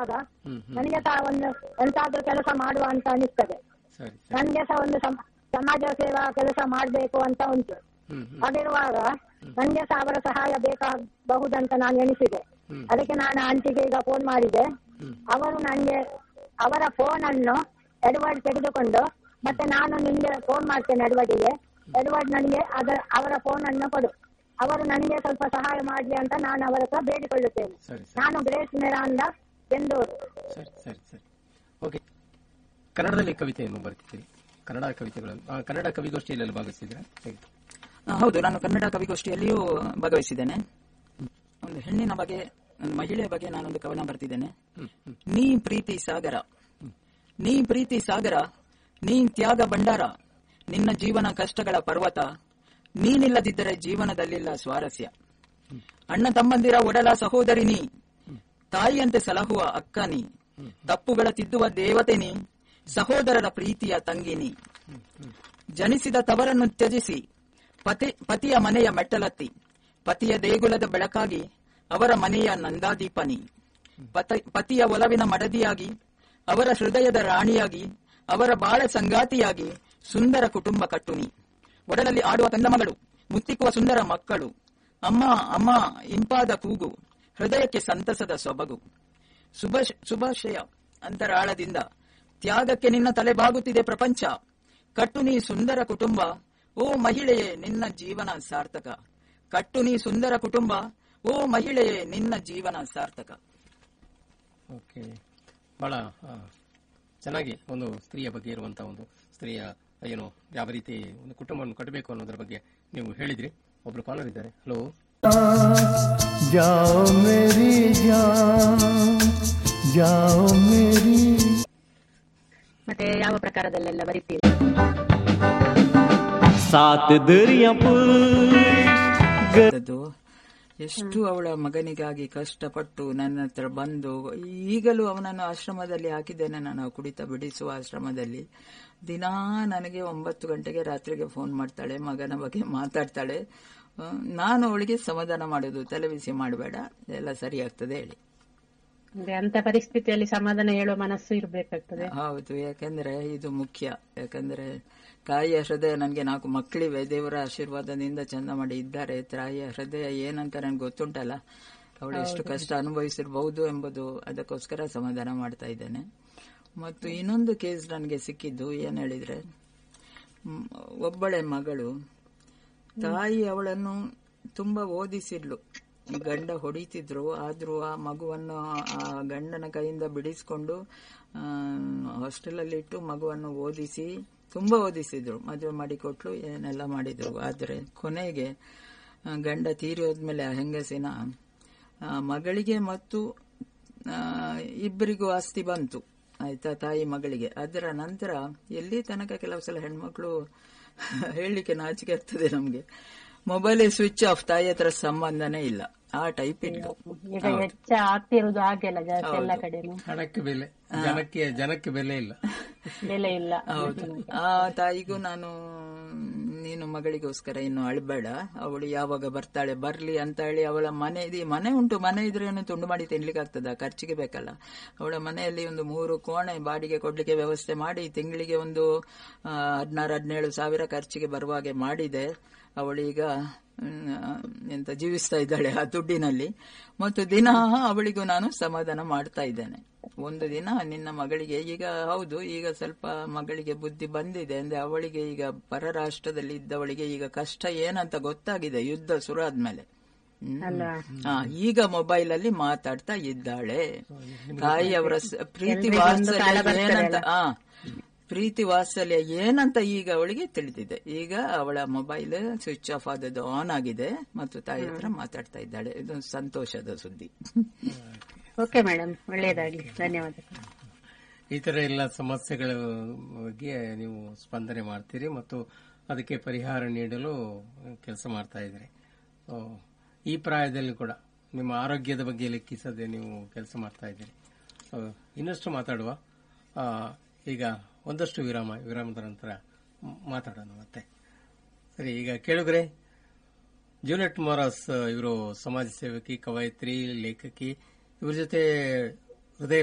ನೋಡುವಾಗ ಹ್ಮ್ ಹ್ಮ್ ನನಗೆ ಸಹ ಒಂದು ಎಂತಾದ್ರೂ ಕೆಲಸ ಮಾಡುವ ಅಂತ ಅನಿಸ್ತದೆ ಸರಿ ಸರಿ ನನ್ಗೆ ಸಹ ಒಂದು ಸಮ- ಸಮಾಜ ಸೇವಾ ಕೆಲಸ ಮಾಡ್ಬೇಕು ಅಂತ ಉಂಟು ಹ್ಮ್ ಹ್ಮ್ ಹಾಗಿರುವಾಗ ನನ್ಗೆ ಸಹ ಅವರ ಸಹಾಯ ಬೇಕಾಗಬಹುದಂತ ನಾನು ಎಣಿಸಿದೆ ಹ್ಮ್. ಅದಕ್ಕೆ ನಾನು ಆಂಟಿಗೆ ಈಗ ಫೋನ್ ಮಾಡಿದೆ ಹ್ಮ್. ಅವರು ನನಗೆ ಅವರ ಫೋನ್ ಅನ್ನು ಎಡ್ವರ್ಡ್ ತೆಗೆದುಕೊಂಡು ಮತ್ತೆ ನಾನು ನಿಮ್ಗೆ ಫೋನ್ ಮಾಡ್ತೇನೆ ಎಡ್ವರ್ಡಿಗೆ ಎಡ್ವರ್ಡ್ ನನಗೆ ಅದರ ಅವರ ಫೋನ್ ಅನ್ನು ಕೊಡು ಅವರು ನನಗೆ ಸ್ವಲ್ಪ ಸಹಾಯ ಮಾಡ್ಲಿ ಅಂತ ನಾನು ಅವರ ಹತ್ರ ಬೇಡಿಕೊಳ್ಳುತ್ತೇನೆ ಸರಿ ಸರಿ ನಾನು ಗ್ರೇಸ್ ಮಿರಾಂದ ಬೆಂದೂರು ಸರಿ ಸರಿ ಸರಿ ಓಕೆ ಕನ್ನಡದಲ್ಲಿ ಕವಿತೆಯನ್ನು ಬರ್ತಿದ್ದೀರಿ ಕನ್ನಡ ಕವಿತೆಗಳನ್ನು ಆ, ಕನ್ನಡ ಕವಿಗೋಷ್ಠಿಯಲ್ಲಿ ಭಾಗವಹಿಸಿದ್ರೆ ಹೇಗೆ ಆ, ಹೌದು ನಾನು ಕನ್ನಡ ಕವಿಗೋಷ್ಠಿಯಲ್ಲಿಯೂ ಭಾಗವಹಿಸಿದ್ದೇನೆ ಒಂದು ಹೆಣ್ಣಿನ ಬಗ್ಗೆ ಒಂದು ಮಹಿಳೆಯ ಬಗ್ಗೆ ನಾನೊಂದು ಕವನ ಬರ್ತಿದ್ದೇನೆ ಹ್ಮ್ ಹ್ಮ್ ನೀ ಪ್ರೀತಿ ಸಾಗರ ನೀ ಪ್ರೀತಿ ಸಾಗರ ನೀ ತ್ಯಾಗ ಭಂಡಾರ ನಿನ್ನ ಜೀವನ ಕಷ್ಟಗಳ ಪರ್ವತ ನೀನಿಲ್ಲದಿದ್ದರೆ ಜೀವನದಲ್ಲಿಲ್ಲ ಸ್ವಾರಸ್ಯ ಅಣ್ಣ ತಮ್ಮಂದಿರ ಒಡಲ ಸಹೋದರಿ ನೀ ತಾಯಿಯಂತೆ ಸಲಹುವ ಅಕ್ಕ ನೀ ತಪ್ಪುಗಳ ತಿದ್ದುವ ದೇವತೆ ನೀ ಸಹೋದರರ ಪ್ರೀತಿಯ ತಂಗಿ ನೀ ಜನಿಸಿದ ತವರನ್ನು ತ್ಯಜಿಸಿ ಪತಿ ಪತಿಯ ಮನೆಯ ಮೆಟ್ಟಲತ್ತಿ ಪತಿಯ ದೇಗುಲದ ಬೆಳಕಾಗಿ ಅವರ ಮನೆಯ ನಂದಾದೀಪನಿ ಪತ- ಪತಿಯ ಒಲವಿನ ಮಡದಿಯಾಗಿ ಅವರ ಹೃದಯದ ರಾಣಿಯಾಗಿ ಅವರ ಬಾಳ ಸಂಗಾತಿಯಾಗಿ ಸುಂದರ ಕುಟುಂಬ ಕಟ್ಟುನಿ ಒಡಲಲ್ಲಿ ಆಡುವ ಕಂದಮಗಳು ಮುತ್ತಿಕ್ಕುವ ಸುಂದರ ಮಕ್ಕಳು ಅಮ್ಮ ಅಮ್ಮ ಇಂಪಾದ ಕೂಗು ಹೃದಯಕ್ಕೆ ಸಂತಸದ ಸೊಬಗು ಶುಭ ಶುಭಾಶಯ ಅಂತರಾಳದಿಂದ ತ್ಯಾಗಕ್ಕೆ ನಿನ್ನ ತಲೆ ಬಾಗುತ್ತಿದೆ ಪ್ರಪಂಚ ಕಟ್ಟು ನೀ ಸುಂದರ ಕುಟುಂಬ ಓ ಮಹಿಳೆಯೇ ನಿನ್ನ ಜೀವನ ಸಾರ್ಥಕ ಕಟ್ಟು ನೀ ಸುಂದರ ಕುಟುಂಬ ಓ ಮಹಿಳೆಯೇ ನಿನ್ನ ಜೀವನ ಸಾರ್ಥಕ ಓಕೆ ಬಹಳ ಆ, ಚೆನ್ನಾಗಿ ಒಂದು ಸ್ತ್ರೀಯ ಬಗ್ಗೆ ಇರುವಂತಹ ಒಂದು ಸ್ತ್ರೀಯ ಏನು ಯಾವ ರೀತಿ ಒಂದು ಕುಟುಂಬವನ್ನು ಕಟ್ಟಬೇಕು ಅನ್ನೋದ್ರ ಬಗ್ಗೆ ನೀವು ಹೇಳಿದ್ರಿ ಒಬ್ರು ಕಾಲರ್ ಇದ್ದಾರೆ ಹಲೋ जाओ मेरी जान जाओ मेरी ಮತ್ತೆ ಯಾವ ಪ್ರಕಾರದಲ್ಲೆಲ್ಲ ಬರೀತೀರಿ सात दरिया पुल ಅದು ಎಷ್ಟು ಅವಳ ಮಗನಿಗಾಗಿ ಕಷ್ಟಪಟ್ಟು ನನ್ನ ಹತ್ರ ಬಂದು ಈಗಲೂ ಅವನನ್ನು ಆಶ್ರಮದಲ್ಲಿ ಹಾಕಿದ್ದೇನೆ ನಾನು ಕುಡಿತ ಬಿಡಿಸುವ ಆಶ್ರಮದಲ್ಲಿ ದಿನಾ ನನಗೆ ಒಂಬತ್ತು ಗಂಟೆಗೆ ರಾತ್ರಿಗೆ ಫೋನ್ ಮಾಡ್ತಾಳೆ ಮಗನ ಬಗ್ಗೆ ಮಾತಾಡ್ತಾಳೆ ಆ, ನಾನು ಅವಳಿಗೆ ಸಮಾಧಾನ ಮಾಡೋದು ತಲೆಬಿಸಿ ಮಾಡಬೇಡ ಎಲ್ಲ ಸರಿ ಆಗ್ತದೆ ಹೇಳಿ ಅಂದ್ರೆ ಅಂತ ಪರಿಸ್ಥಿತಿಯಲ್ಲಿ ಸಮಾಧಾನ ಹೇಳುವ ಮನಸ್ಸು ಇರ್ಬೇಕಾಗ್ತದೆ ಹೌದು ಯಾಕಂದ್ರೆ ಇದು ಮುಖ್ಯ ಯಾಕಂದ್ರೆ ತಾಯಿಯ ಹೃದಯ ನನಗೆ ನಾಲ್ಕು ಮಕ್ಕಳಿವೆ ದೇವರ ಆಶೀರ್ವಾದದಿಂದ ಚಂದ ಮಾಡಿ ಇದ್ದಾರೆ ತಾಯಿಯ ಹೃದಯ ಏನಂತ ನನಗೆ ಗೊತ್ತುಂಟಲ್ಲ ಅವಳು ಎಷ್ಟು ಕಷ್ಟ ಅನುಭವಿಸಿರಬಹುದು ಎಂಬುದು ಅದಕ್ಕೋಸ್ಕರ ಸಮಾಧಾನ ಮಾಡ್ತಾ ಇದ್ದೇನೆ ಮತ್ತು ಇನ್ನೊಂದು ಕೇಸ್ ನನಗೆ ಸಿಕ್ಕಿದ್ದು ಏನ್ ಹೇಳಿದ್ರೆ ಮ್, ಒಬ್ಬಳೆ ಮಗಳು ತಾಯಿ ಅವಳನ್ನು ತುಂಬಾ ಓದಿಸಿದ್ಲು ಗಂಡ ಹೊಡಿತಿದ್ರು ಆದ್ರೂ ಆ ಮಗುವನ್ನು ಆ ಗಂಡನ ಕೈಯಿಂದ ಬಿಡಿಸ್ಕೊಂಡು ಹಾಸ್ಟೆಲ್ ಅಲ್ಲಿ ಇಟ್ಟು ಮಗುವನ್ನು ಓದಿಸಿ ತುಂಬಾ ಓದಿಸಿದ್ರು ಮದುವೆ ಮಾಡಿಕೊಟ್ಲು ಏನೆಲ್ಲ ಮಾಡಿದ್ರು ಆದ್ರೆ ಕೊನೆಗೆ ಆ, ಗಂಡ ತೀರಿ ಹೋದ್ಮೇಲೆ ಆ ಹೆಂಗಸಿನ ಆ, ಮಗಳಿಗೆ ಮತ್ತು ಆ, ಇಬ್ಬರಿಗೂ ಆಸ್ತಿ ಬಂತು ಆಯ್ತಾ ತಾಯಿ ಮಗಳಿಗೆ ಅದರ ನಂತರ ಎಲ್ಲಿ ತನಕ ಕೆಲವು ಸಲ ಹೆಣ್ಮಕ್ಳು ಹೇಳಲಿಕ್ಕೆ ನಾಚಿಕೆ ಆಗ್ತದೆ ನಮ್ಗೆ ಮೊಬೈಲ್ ಸ್ವಿಚ್ ಆಫ್ ತಾಯಿ ಹತ್ರ ಸಂಬಂಧನೇ ಇಲ್ಲ ಆ ಟೈಪ್ ಇತ್ತು ಈಗ ಹೆಚ್ಚ ಆಗ್ತಿರುವುದು ಹಾಗೆಲ್ಲ ಜಾಸ್ತಿ ಎಲ್ಲ ಕಡೆನೂ ಹಣಕ್ಕೆ ಬೆಲೆ ಜನಕ್ಕೆ ಜನಕ್ಕೆ ಬೆಲೆ ಇಲ್ಲ ಬೆಲೆ ಇಲ್ಲ ಹೌದು ಆ ತಾಯಿಗೂ ನಾನು ನೀನು ಮಗಳಿಗೋಸ್ಕರ ಇನ್ನು ಅಳ್ಬೇಡ ಅವಳು ಯಾವಾಗ ಬರ್ತಾಳೆ ಬರ್ಲಿ ಅಂತ ಹೇಳಿ ಅವಳ ಮನೆ ಇದೆ ಮನೆ ಉಂಟು ಮನೆ ಇದ್ರೆ ಏನು ತುಂಡು ಮಾಡಿ ತಿನ್ಲಿಕ್ಕೆ ಆಗ್ತದ ಖರ್ಚಿಗೆ ಬೇಕಲ್ಲ ಅವಳ ಮನೆಯಲ್ಲಿ ಒಂದು ಮೂರು ಕೋಣೆ ಬಾಡಿಗೆ ಕೊಡ್ಲಿಕ್ಕೆ ವ್ಯವಸ್ಥೆ ಮಾಡಿ ತಿಂಗಳಿಗೆ ಒಂದು ಹದಿನಾರು ಹದಿನೇಳು ಸಾವಿರ ಖರ್ಚಿಗೆ ಬರುವ ಹಾಗೆ ಮಾಡಿದೆ ಅವಳೀಗ ಮ್, ಎಂತ ಜೀವಿಸ್ತಾ ಇದ್ದಾಳೆ ಆ ದುಡ್ಡಿನಲ್ಲಿ ಮತ್ತು ದಿನ ಅವಳಿಗೂ ನಾನು ಸಮಾಧಾನ ಮಾಡ್ತಾ ಇದ್ದೇನೆ ಒಂದು ದಿನ ನಿನ್ನ ಮಗಳಿಗೆ ಈಗ ಹೌದು ಈಗ ಸ್ವಲ್ಪ ಮಗಳಿಗೆ ಬುದ್ಧಿ ಬಂದಿದೆ ಅಂದ್ರೆ ಅವಳಿಗೆ ಈಗ ಪರ ರಾಷ್ಟ್ರದಲ್ಲಿ ಇದ್ದವಳಿಗೆ ಈಗ ಕಷ್ಟ ಏನಂತ ಗೊತ್ತಾಗಿದೆ ಯುದ್ಧ ಶುರು ಆದ್ಮೇಲೆ ಹ್ಮ್. ಅಲ್ವಾ ಆ, ಈಗ ಮೊಬೈಲ್ ಅಲ್ಲಿ ಮಾತಾಡ್ತಾ ಇದ್ದಾಳೆ ತಾಯಿ ಅವರ ಸ- ಪ್ರೀತಿ ಎಲ್ರಿಗೂ ಒಂದು ಕಾಲ ವಾತ್ಸಲ್ಯ ಬರ್ತದೆ ಏನಂತ ಅಲ್ಲ? ಆ ಪ್ರೀತಿ ವಾತ್ಸಲ್ಯ ಏನಂತ ಈಗ ಅವಳಿಗೆ ತಿಳಿದಿದೆ ಈಗ ಅವಳ ಮೊಬೈಲ್ ಸ್ವಿಚ್ ಆಫ್ ಆದದ್ದು ಆನ್ ಆಗಿದೆ ಮತ್ತು ತಾಯಿ ಹತ್ರ ಮಾತಾಡ್ತಾ ಇದ್ದಾಳೆ ಇದು ಸಂತೋಷದ ಸುದ್ದಿ ಓಕೆ ಮೇಡಮ್ ಒಳ್ಳೆಯದಾಗ್ಲಿ ಧನ್ಯವಾದಗಳು ಈ ತರ ಎಲ್ಲ ಸಮಸ್ಯೆಗಳ ಬಗ್ಗೆ ನೀವು ಸ್ಪಂದನೆ ಮಾಡ್ತೀರಿ ಮತ್ತು ಅದಕ್ಕೆ ಪರಿಹಾರ ನೀಡಲು ಕೆಲಸ ಮಾಡ್ತಾ ಇದ್ದೀರಿ ಸೊ, ಈ ಪ್ರಾಯದಲ್ಲಿ ಕೂಡ ನಿಮ್ಮ ಆರೋಗ್ಯದ ಬಗ್ಗೆ ಲೆಕ್ಕಿಸದೆ ನೀವು ಕೆಲಸ ಮಾಡ್ತಾ ಇದ್ದೀರಿ ಸೊ, ಇನ್ನಷ್ಟು ಮಾತಾಡುವ ಆ, ಈಗ ಒಂದಷ್ಟು ವಿರಾಮ ವಿರಾಮದ ನಂತರ ಮ್- ಮಾತಾಡೋಣ ಮತ್ತೆ ಸರಿ ಈಗ ಕೇಳಿದ್ರೆ ಜೂಲಿಯಟ್ ಮೊರಾಸ್ ಇವರು ಸಮಾಜ ಸೇವಕಿ ಕವಯತ್ರಿ ಲೇಖಕಿ ಇವ್ರ ಜೊತೆ